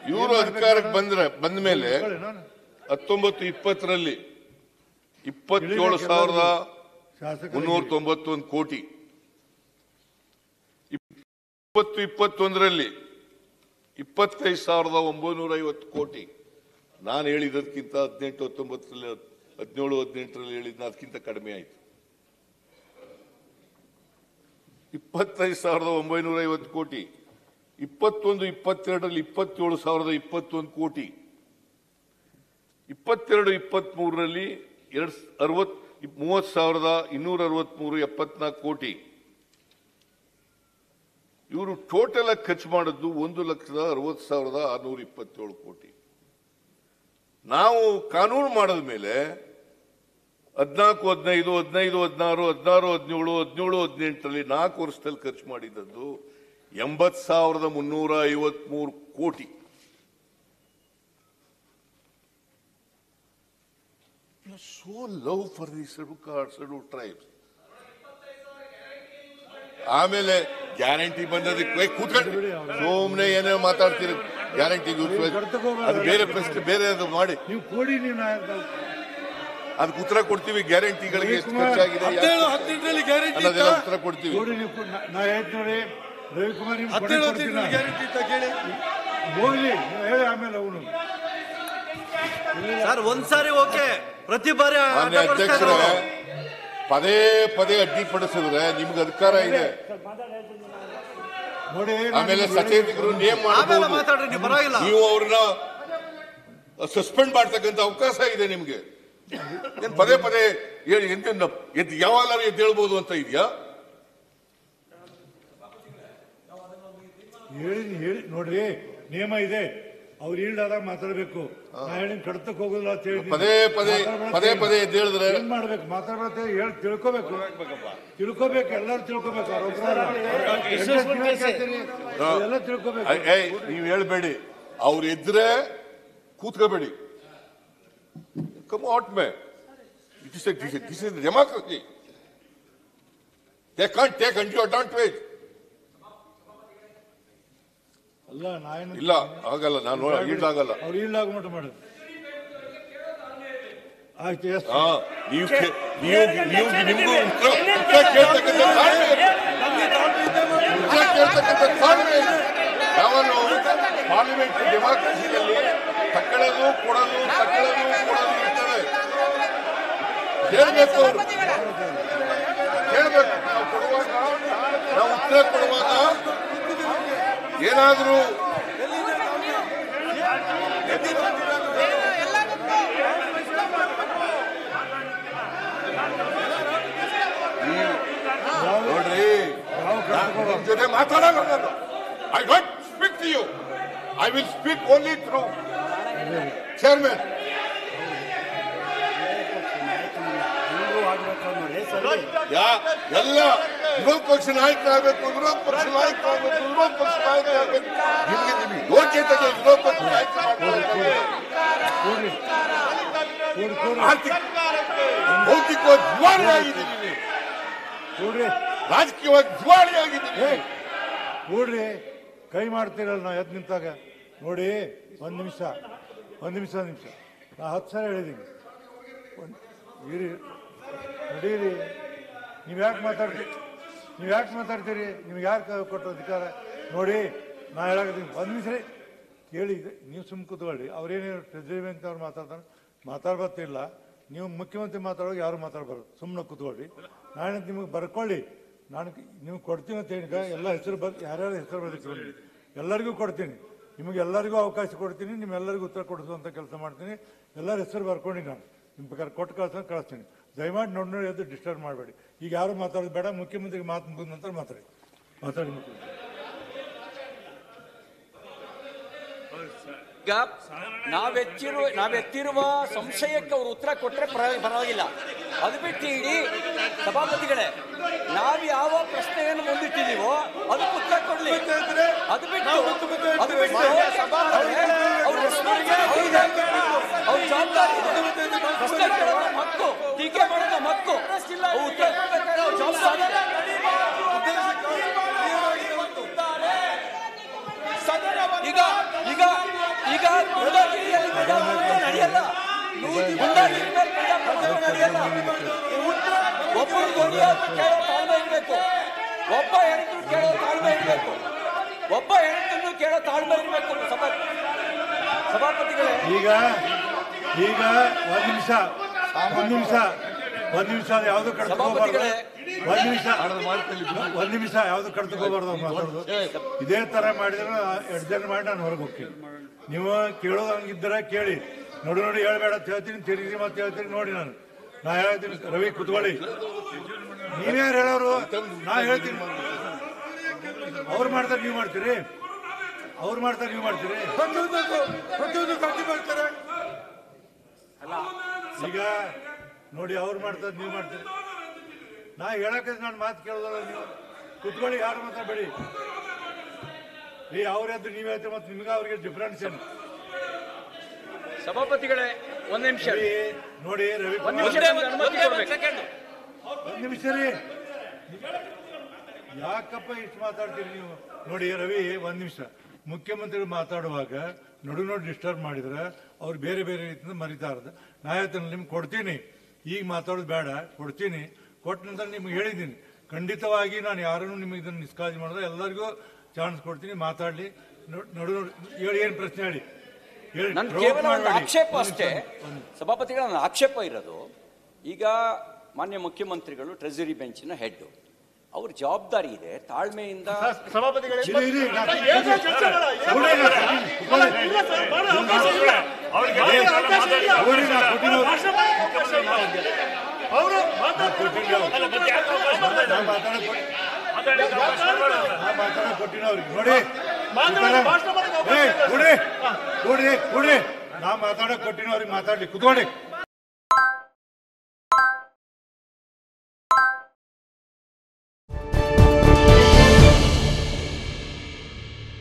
ಇವರು ಅಧಿಕಾರಕ್ಕೆ ಬಂದ್ರೆ ಬಂದ ಮೇಲೆ ಹತ್ತೊಂಬತ್ತು ಇಪ್ಪತ್ತರಲ್ಲಿ ಇಪ್ಪತ್ತೇಳು ಸಾವಿರದ ಮುನ್ನೂರ ತೊಂಬತ್ತೊಂದು ಕೋಟಿ ಇಪ್ಪತ್ತು ಇಪ್ಪತ್ತೊಂದರಲ್ಲಿ ಇಪ್ಪತ್ತೈದು ಸಾವಿರದ ಒಂಬೈನೂರ ಐವತ್ತು ಕೋಟಿ ನಾನು ಹೇಳಿದ್ದಕ್ಕಿಂತ ಹದಿನೆಂಟು ಹತ್ತೊಂಬತ್ತರಲ್ಲಿ ಹದಿನೇಳು ಹದಿನೆಂಟರಲ್ಲಿ ಹೇಳಿದ್ನ ಅದಕ್ಕಿಂತ ಕಡಿಮೆ ಆಯಿತು ಇಪ್ಪತ್ತೈದು ಸಾವಿರದ ಒಂಬೈನೂರ ಐವತ್ತು ಕೋಟಿ ಇಪ್ಪತ್ತೊಂದು ಇಪ್ಪತ್ತೆರಡರಲ್ಲಿ ಇಪ್ಪತ್ತೇಳು ಸಾವಿರದ ಇಪ್ಪತ್ತೊಂದು ಕೋಟಿ ಇಪ್ಪತ್ತೆರಡು ಇಪ್ಪತ್ಮೂರರಲ್ಲಿ ಎರಡ್ ಅರವತ್ ಮೂವತ್ತು ಸಾವಿರದ ಇನ್ನೂರ ಅರವತ್ಮೂರು ಎಪ್ಪತ್ನಾಲ್ಕು ಕೋಟಿ ಇವರು ಟೋಟಲ್ ಆಗಿ ಖರ್ಚು ಮಾಡಿದ್ದು ಒಂದು ಲಕ್ಷದ ಅರವತ್ತು ಸಾವಿರದ ಆರ್ನೂರ ಇಪ್ಪತ್ತೇಳು ಕೋಟಿ ನಾವು ಕಾನೂನು ಮಾಡಿದ ಮೇಲೆ ಹದಿನಾಲ್ಕು ಹದಿನೈದು ಹದಿನೈದು ಹದಿನಾರು ಹದಿನಾರು ಹದಿನೇಳು ಹದಿನೇಳು ಹದಿನೆಂಟರಲ್ಲಿ ನಾಲ್ಕು ವರ್ಷದಲ್ಲಿ ಖರ್ಚು ಮಾಡಿದ್ದದ್ದು ಎಂಬತ್ ಸಾವಿರದ ಮುನ್ನೂರ ಐವತ್ಮೂರು ಕೋಟಿ so love for the schedule card schedule tribes ಆಮೇಲೆ ಗ್ಯಾರಂಟಿ ಬಂದದಕ್ಕೆ ಕೂತ್ಕೊಂಡು ಸುಮ್ಮನೆ ಏನೇ ಮಾತಾಡ್ತೀರಿ ಗ್ಯಾರಂಟಿ ಅದು ಬೇರೆ ಪ್ರಶ್ನೆ ಬೇರೆ ಅದು ಮಾಡಿ ನೀವು ಕೊಡಿ ನೀವು ನಾ- ಅದಕ್ಕೆ ಉತ್ತರ ಕೊಡ್ತೀವಿ ಗ್ಯಾರಂಟಿಗಳಿಗೆ ಎಷ್ಟು ಖರ್ಚಾಗಿದೆ ಯಾಕೆ ಹದಿನೇಳು ಹದಿನೆಂಟರಲ್ಲಿ ಗ್ಯಾರಂಟಿ ಅನ್ನೋದೆಲ್ಲ ಉತ್ತರ ಕೊಡ್ತೀವಿ ಕೊಡಿ ನೀವು ಕೊ- ನಾ- ನಾ ಹೇಳ್ತೀನಿ ನೋಡಿ ರವಿಕುಮಾರ್ ನಿಮ್ಗೆ ಕೊಡಿ ಹದಿನೇಳು ಕೊಡ್ತೀನಿ ಹದಿನೆಂಟರಲ್ಲಿ ಗ್ಯಾರಂಟಿ ಅಂತ ಕೇಳಿ ಹೋಗ್ಲಿ ನೀವು ಹೇಳಿ ಆಮೇಲೆ ಅವನು ಸರ್ ಒಂದ್ಸಾರಿ ಓಕೆ ಪ್ರತಿ ಬಾರಿ ಮಾನ್ಯ ಅಡ್ಡಪಡಿಸ್ತಾ ಅಧ್ಯಕ್ಷರೇ ಇರೋದು. ಪದೇ ಪದೇ ಅಡ್ಡಿಪಡಿಸಿದ್ರೆ ನಿಮ್ಗೆ ಅಧಿಕಾರ ಇದೆ ನೋಡಿ ಆಮೇಲೆ ಸಚೇತಕರು ನೇಮ್ ಆಮೇಲೆ ಮಾಡಬಹುದು ಮಾತಾಡ್ರಿ ನೀವು ಪರವಾಗಿಲ್ಲ ನೀವು ಅವ್ರನ್ನ ಸಸ್ಪೆಂಡ್ ಮಾಡ್ತಕ್ಕಂಥ ಅವಕಾಶ ಇದೆ ನಿಮ್ಗೆ ಏನ್ ಪದೇ ಪದೇ ಹೇಳಿ ಎಂತ ಎದ್ದು ಯಾವಾಗ ಎದ್ದು ಹೇಳ್ಬೋದು ಅಂತ ಇದೆಯಾ ಹೇಳಿ ಹೇಳಿ ನೋಡ್ರಿ ನಿಯಮ ಇದೆ ಅವ್ರು ಈಲ್ಡಾದಾಗ ಮಾತಾಡ್ಬೇಕು ನಾ ಹೇಳಿ ಕಡ್ತಕ್ ಹೋಗೋದಿಲ್ಲ ಅಂತ ಹೇಳಿ ಪದೇ ಪದೇ ಪದೇ ಪದೇ ಎದ್ದು ಹೇಳಿದ್ರೆ ಏನ್ ಮಾಡ್ಬೇಕು ಮಾತಾಡ್ಬೇಕು ಹೇಳಿ ತಿಳ್ಕೊಬೇಕು ತಿಳ್ಕೊಬೇಕು ಎಲ್ಲರೂ ತಿಳ್ಕೊಬೇಕು ಅವ್ರ ಒಬ್ರು ಅಲ್ಲ. ಎಷ್ಟು ಜನ ಕೇಳ್ತೀರಿ? ಎಲ್ಲ ತಿಳ್ಕೊಬೇಕು ಐ- ಏಯ್ ನೀವು ಹೇಳ್ಬೇಡಿ ಅವ್ರು ಎದ್ರೆ ಕೂತ್ಕೋಬೇಡಿ come out may it is this is democracy they can't take and you advantage ಅಲ್ಲ ನಾ ಏನು ಇಲ್ಲ ಆಗಲ್ಲ ನಾನು ಈಡಾಗಲ್ಲ ಅವ್ರು ಈಲ್ಡಾಗ ಮಟ್ಟ ಮಾಡೋದು ಆಯ್ತು ಎಸ್ ಹಾ ನೀವು ಕೇ- ನೀವು ನೀವು ನಿಮಗೂ ಉತ್ತರ ಉತ್ತರ ಕೇಳ್ತಕ್ಕಂಥ ತಾಳ್ಮೆ ಇದೆ. ಉತ್ತರ ಕೇಳ್ತಕ್ಕಂಥ ತಾಳ್ಮೆ ಇದೆ. ಯಾವನು ಪಾರ್ಲಿಮೆಂಟ್ ಡೆಮಾಕ್ರಸಿಯಲ್ಲಿ ತಕ್ಕಳದು ಕೊಡೋದು ತಕ್ಕಳದು ಕೊಡೋದು ಇರ್ತದೆ ಕೇಳಬೇಕು ಅವರು ಕೇಳಬೇಕು ನಾವು ಕೊಡುವಾಗ ನಾವು ಉತ್ತರ ಕೊಡುವಾಗ ಏನಾದರೂ ನೋಡ್ರಿ ನಾನ್ ನಿಮ್ ಜೊತೆ ಮಾತಾಡಲ್ಲ ನಾನು I don't speak to you I will speak only through chairman ಯಾ ಎಲ್ಲ ವಿರೋಧ ಪಕ್ಷ ನಾಯಕರಾಗಬೇಕು ವಿರೋಧ ಪಕ್ಷ ನಾಯಕರಾಗಬೇಕು ವಿರೋಧ ಪಕ್ಷ ನಾಯಕರಾಗಬೇಕು ನಿಮ್ಗೆ ನಿಮ್ಗೆ ಯೋಗ್ಯತೆಗೆ ವಿರೋಧ ಪಕ್ಷ ನಾಯಕ ಮಾಡ್ಕೊಳ್ಳೋಕೆ ಕೊಡ್ರಿ ಕೊಡ್ರಿ ಕೊಡ್ರಿ ಆರ್ಥಿಕ ಭೌತಿಕವಾಗಿ ದಿವಾಳಿ ಆಗಿದ್ದೀವಿ ನೀವು. ಕೊಡ್ರಿ ರಾಜಕೀಯವಾಗಿ ದಿವಾಳಿ ಆಗಿದ್ದೀವಿ ಏ ನೋಡ್ರಿ ಕೈ ಮಾಡ್ತೀರಲ್ಲ ನಾವು ಎದ್ದು ನಿಂತಾಗ ನೋಡಿ ಒಂದು ನಿಮಿಷ ಒಂದು ನಿಮಿಷ ಒಂದು ನಿಮಿಷ ನಾ ಹತ್ತು ಸಲ ಹೇಳಿದ್ದೀನಿ ಒಂದು ಇರಿ ನಡೀರಿ ನೀವು ಯಾಕೆ ಮಾತಾಡ್ತೀರಿ ನೀವು ಯಾಕೆ ಮಾತಾಡ್ತೀರಿ ನಿಮ್ಗೆ ಯಾರು ಕೊಟ್ಟು ಅಧಿಕಾರ ನೋಡಿ ನಾ ಹೇಳಾಕತ್ತೀನಿ ಒಂದು ನಿಮಿಷ ರೀ ಕೇಳಿ ಇದು ನೀವು ಸುಮ್ಮ ಕೂತ್ಕೊಳ್ಳಿ ಅವ್ರೇನು ಟ್ರೆಜರಿ ಬ್ಯಾಂಕ್ ಅವ್ರು ಮಾತಾಡ್ತಾರೆ ಮಾತಾಡ್ಬತ್ತಿಲ್ಲ ನೀವು ಮುಖ್ಯಮಂತ್ರಿ ಮಾತಾಡೋದು ಯಾರು ಮಾತಾಡ್ಬಾರ್ದು ಸುಮ್ಮನೆ ಕೂತ್ಕೊಳ್ಳಿ ನಾನು ನಿಮಗೆ ಬರ್ಕೊಳ್ಳಿ ನಾನು ನೀವು ಕೊಡ್ತೀನಿ ಅಂತ ಹೇಳಿ ಎಲ್ಲ ಹೆಸರು ಬರ್ ಯಾರ್ಯಾರು ಹೆಸರು ಬರೀತೀನಿ ಎಲ್ಲರಿಗೂ ಕೊಡ್ತೀನಿ ನಿಮಗೆ ಎಲ್ಲರಿಗೂ ಅವಕಾಶ ಕೊಡ್ತೀನಿ ನಿಮ್ಮೆಲ್ಲರಿಗೂ ಉತ್ತರ ಕೊಡಿಸುವಂಥ ಕೆಲಸ ಮಾಡ್ತೀನಿ ಎಲ್ಲರ ಹೆಸರು ಬರ್ಕೊಂಡು ನಾನು ನಿಮ್ಮ ಪ್ರಕಾರ ಕೊಟ್ಟು ಕಳ್ಸೋದು ಕಳಿಸ್ತೀನಿ ದಯಮಾಡಿ ನೋಡಿ ನೋಡಿ ಎದ್ದು ಡಿಸ್ಟರ್ಬ್ ಮಾಡಬೇಡಿ ಈಗ ಯಾರು ಮಾತಾಡೋದು ಬೇಡ ಮುಖ್ಯಮಂತ್ರಿಗೆ ಮಾತು ಮುಗಿದ ನಂತರ ಮಾತಾಡಿ ಮಾತಾಡಿ ಮುಖ್ಯಮಂತ್ರಿ ಈಗ ನಾವೆತ್ತಿರುವ ನಾವೆತ್ತಿರುವ ಸಂಶಯಕ್ಕೆ ಅವರು ಉತ್ತರ ಕೊಟ್ಟರೆ ಪರವಾಗಿಲ್ಲ ಅದು ಬಿಟ್ಟು ಇಡೀ ಸಭಾಪತಿಗಳೇ ನಾವು ಯಾವ ಪ್ರಶ್ನೆಯನ್ನು ಮುಂದಿಟ್ಟಿದೀವೋ ಅದಕ್ಕೆ ಉತ್ತರ ಕೊಡ್ಲಿ ಅದು ಬಿಟ್ಟು ಅದು ಬಿಟ್ಟು ಸಭಾಪತಿ ಅವ್ರ responsibility ಇದೆ. ಅವ್ರ ಜವಾಬ್ದಾರಿ ಇದೆ. ಪ್ರಶ್ನೆ ಕೇಳೋದು ನಮ್ಮ ಹಕ್ಕು ಟೀಕೆ ಮಾಡೋದು ನಮ್ಮ ಹಕ್ಕು ಅವ್ರು ಉತ್ತರ ಕೊಡ್ಬೇಕಾದ್ರೆ ಅವ್ರ ಜವಾಬ್ದಾರಿ ಇದೆ. ಈಗ ಈಗ ಮುಂದಾಗಿ ಇರ್ಬೇಕು, ಪ್ರಜಾಪ್ರಭುತ್ವ ನಡೆಯಲ್ಲ. ಒಬ್ಬರು ಧ್ವನಿಯಾದ್ರು ಕೇಳೋ ತಾಳ್ಮೆ ಇರಬೇಕು ಒಬ್ಬ ಹೆಣ್ತು ಕೇಳೋ ತಾಳ್ಮೆ ಇರಬೇಕು ಒಬ್ಬ ಹೆಣ್ತನ್ನು ಕೇಳೋ ತಾಳ್ಮೆ ಇರಬೇಕು ಸಭಾ ಸಭಾಪತಿಗಳೇ ಈಗ ಈಗ ಒಂದ್ ನಿಮಿಷ ಒಂದ್ ನಿಮಿಷ ಒಂದ್ ನಿಮಿಷ ಯಾವ್ದು ಕಡ್ದುಕೋಬಾರ್ದು ಸಭಾಪತಿಗಳೇ. ಒಂದ್ ನಿಮಿಷ ಒಂದ್ ನಿಮಿಷ ಯಾವ್ದು ಕಡ್ದುಕೋಬಾರ್ದು ಮಾತಾಡೋದು ಇದೇ ತರ ಮಾಡಿದ್ರೆ ಅಡ್ಜಸ್ಟ್ ಮಾಡಿ ನಾನು ಹೊರಗೆ ಹೋಗ್ತೀನಿ ನೀವು ಕೇಳೋದು ಹಂಗಿದ್ರೆ ಕೇಳಿ ನೋಡಿ ನೋಡಿ ಹೇಳ್ಬೇಡ ಅಂತ ಹೇಳ್ತೀನಿ ತಿರುಗಿ ಮತ್ತೆ ಹೇಳ್ತೀನಿ ನೋಡಿ ನಾನು ನಾ ಹೇಳ್ತೀನಿ ರವಿ ಕುತ್ಕೊಳ್ಳಿ ನೀವ್ಯಾರು ಹೇಳೋರು ನಾ ಹೇಳ್ತೀನಿ ಅವ್ರು ಮಾಡ್ತಾರೆ ನೀವು ಮಾಡ್ತೀರಿ ಅವ್ರು ಮಾಡ್ತಾರೆ ನೀವು ಮಾಡ್ತೀರಿ ಪ್ರತಿಯೊಂದಕ್ಕೂ ಪ್ರತಿಯೊಂದಕ್ಕೂ ಅಡ್ಡಿ ಮಾಡ್ತಾರೆ ಈಗ ನೋಡಿ ಅವ್ರು ಮಾಡ್ತಾರೆ ನೀವು ಮಾಡ್ತೀರಿ ನಾ ಹೇಳಕ್ಕೆ ನಾನು ಮಾತು ಕೇಳೋದಲ್ಲ ನೀವು ಕುತ್ಕೊಳ್ಳಿ ಯಾರು ಮಾತಾಡಬೇಡಿ ಈ ಅವ್ರದ್ದು ನೀವು ಹೇಳ್ತೀರಿ ಮತ್ತೆ ನಿಮ್ಗೆ ಅವ್ರಿಗೆ ಡಿಫ್ರೆನ್ಸ್ ಏನು ಸಭಾಪತಿಗಳೇ ಒಂದ್ ನಿಮಿಷ ನೋಡಿ, ನೋಡಿ ರವಿ ಒಂದ್ ಕುಮಾರ್ ನಿಮಿಷ ಅನುಮತಿ ಕೊಡ್ಬೇಕು. ಒಂದ್ ನಿಮಿಷ ರೀ ಯಾಕಪ್ಪ ಇಷ್ಟು ಮಾತಾಡ್ತೀರಿ ನೀವು ನೋಡಿ ರವಿ ಒಂದ್ ನಿಮಿಷ ಮುಖ್ಯಮಂತ್ರಿಗಳು ಮಾತಾಡುವಾಗ ನಡು ನೋಡಿ ಡಿಸ್ಟರ್ಬ್ ಮಾಡಿದ್ರೆ ಅವ್ರು ಬೇರೆ ಬೇರೆ ರೀತಿಯಿಂದ ಮರಿತಾ ಇರೋದು ನಾ ಹೇಳ್ತೇನೆ ನಿಮ್ಗೆ ಕೊಡ್ತೀನಿ ಈಗ ಮಾತಾಡೋದು ಬೇಡ ಕೊಡ್ತೀನಿ ಕೊಟ್ಟ ನಂತರ ನಿಮ್ಗೆ ಹೇಳಿದ್ದೀನಿ ಖಂಡಿತವಾಗಿ ನಾನು ಯಾರನ್ನು ನಿಮಗೆ ಇದನ್ನು ನಿಷ್ಕಾಳಜಿ ಮಾಡಿದ್ರೆ ಎಲ್ಲರಿಗೂ ಚಾನ್ಸ್ ಕೊಡ್ತೀನಿ ಮಾತಾಡಲಿ ನಡು ನೋಡಿ ಹೇಳಿ ಏನು ಪ್ರಶ್ನೆ ಹೇಳಿ ಹೇಳಿ ನನ್ provoke ಕೇವಲ ಒಂದು ಮಾಡ್ಬೇಡಿ. ಆಕ್ಷೇಪ ಒಂದ್ ಅಷ್ಟೇ ನಿಮಿಷ, ಒಂದ್ ನಿಮಿಷ. ಸಭಾಪತಿಗಳ ನನ್ನ ಆಕ್ಷೇಪ ಇರೋದು ಈಗ ಮಾನ್ಯ ಮುಖ್ಯಮಂತ್ರಿಗಳು ಟ್ರೆಜರಿ ಬೆಂಚಿನ ಹೆಡ್ ಅವ್ರ ಜವಾಬ್ದಾರಿ ಇದೆ ತಾಳ್ಮೆಯಿಂದ ಇರಿ, ಇರಿ, ನಾ- ನೋಡಿ, ನಾ ನೋಡಿ, ನಾ ಕೊಟ್ಟಿರೋ- ನಾ ಕೊಟ್ಟಿರೋ- ನಾ ಮಾತಾಡಕ್ ಕೊಟ್- ನಾ ಮಾತಾಡಕ್ ಕೊಟ್ಟಿರೋ ಅವ್ರಿಗೆ. ನೋಡಿ ಏ, ನೋಡಿ ನೋಡಿ ನೋಡಿ ನಾ ಮಾತಾಡಕ್ ಕೊಟ್ಟಿನ ಅವ್ರಿಗೆ ಮಾತಾಡ್ಲಿ ಕುತ್ಕೊಳ್ಳಿ